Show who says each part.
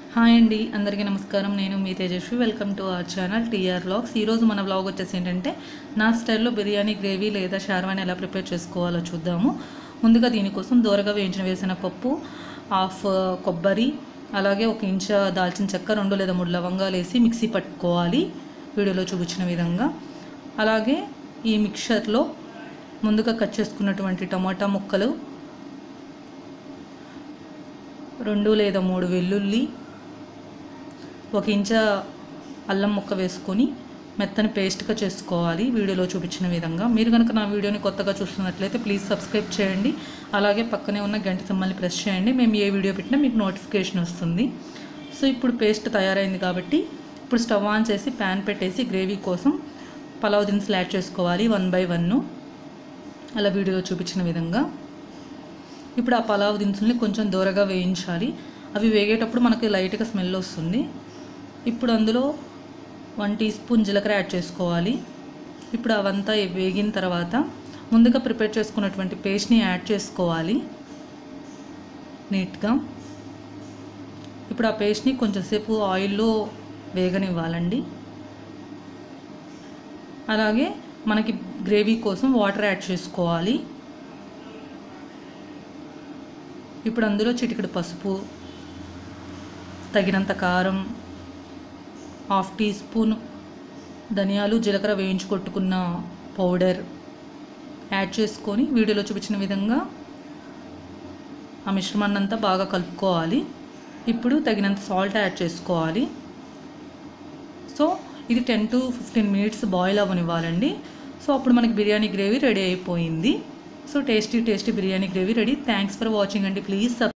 Speaker 1: hi అండి అందరికీ నమస్కారం నేను మీ Tejaswi welcome to our channel TR vlogs ఈరోజు మన వ్లాగ్ వచ్చేసి ఏంటంటే నా స్టైల్లో బిర్యానీ గ్రేవీ లేదా షార్వాని ఎలా ప్రిపేర్ చేసుకోవాలో చూద్దాము ముందుగా దీనికోసం దూరగా వేయించిన వేసిన పప్పు హాఫ్ కొబ్బరి అలాగే ఒక ఇంచ దాల్చిన చెక్క రెండు లేదా మూడు లవంగాలు వేసి మిక్సీ పట్టుకోవాలి వీడియోలో చూపించిన విధంగా అలాగే ఈ మిక్చర్లో ముందుగా కట్ చేసుకున్నటువంటి టమాటా ముక్కలు రెండు లేదా మూడు వెల్లుల్లి ఒక ఇంచ అల్లం ముక్క వేసుకొని మెత్తని పేస్ట్గా చేసుకోవాలి వీడియోలో చూపించిన విధంగా మీరు కనుక నా వీడియోని కొత్తగా చూస్తున్నట్లయితే ప్లీజ్ సబ్స్క్రైబ్ చేయండి అలాగే పక్కనే ఉన్న గంట సింబల్ని ప్రెస్ చేయండి మేము ఏ వీడియో పెట్టినా మీకు నోటిఫికేషన్ వస్తుంది సో ఇప్పుడు పేస్ట్ తయారైంది కాబట్టి ఇప్పుడు స్టవ్ ఆన్ చేసి ప్యాన్ పెట్టేసి గ్రేవీ కోసం పలావ్ దినుసులు యాడ్ చేసుకోవాలి వన్ బై వన్ అలా వీడియోలో చూపించిన విధంగా ఇప్పుడు ఆ పలావ్ దినుసుల్ని కొంచెం దూరగా వేయించాలి అవి వేగేటప్పుడు మనకి లైట్గా స్మెల్ వస్తుంది ఇప్పుడు అందులో వన్ టీ స్పూన్ జీలకర్ర యాడ్ చేసుకోవాలి ఇప్పుడు అవంతా వేగిన తర్వాత ముందుగా ప్రిపేర్ చేసుకున్నటువంటి పేస్ట్ని యాడ్ చేసుకోవాలి నీట్గా ఇప్పుడు ఆ పేస్ట్ని కొంచెంసేపు ఆయిల్లో వేగనివ్వాలండి అలాగే మనకి గ్రేవీ కోసం వాటర్ యాడ్ చేసుకోవాలి ఇప్పుడు అందులో చిటికెడు పసుపు తగినంత కారం హాఫ్ టీ స్పూన్ ధనియాలు జీలకర్ర వేయించి కొట్టుకున్న పౌడర్ యాడ్ చేసుకొని వీడియోలో చూపించిన విధంగా ఆ మిశ్రమాన్ని అంతా బాగా కలుపుకోవాలి ఇప్పుడు తగినంత సాల్ట్ యాడ్ చేసుకోవాలి సో ఇది ten to fifteen minutes boil అవ్వనివ్వాలండి సో అప్పుడు మనకి బిర్యానీ గ్రేవీ రెడీ అయిపోయింది so tasty tasty biryani gravy ready thanks for watching అండి ప్లీజ్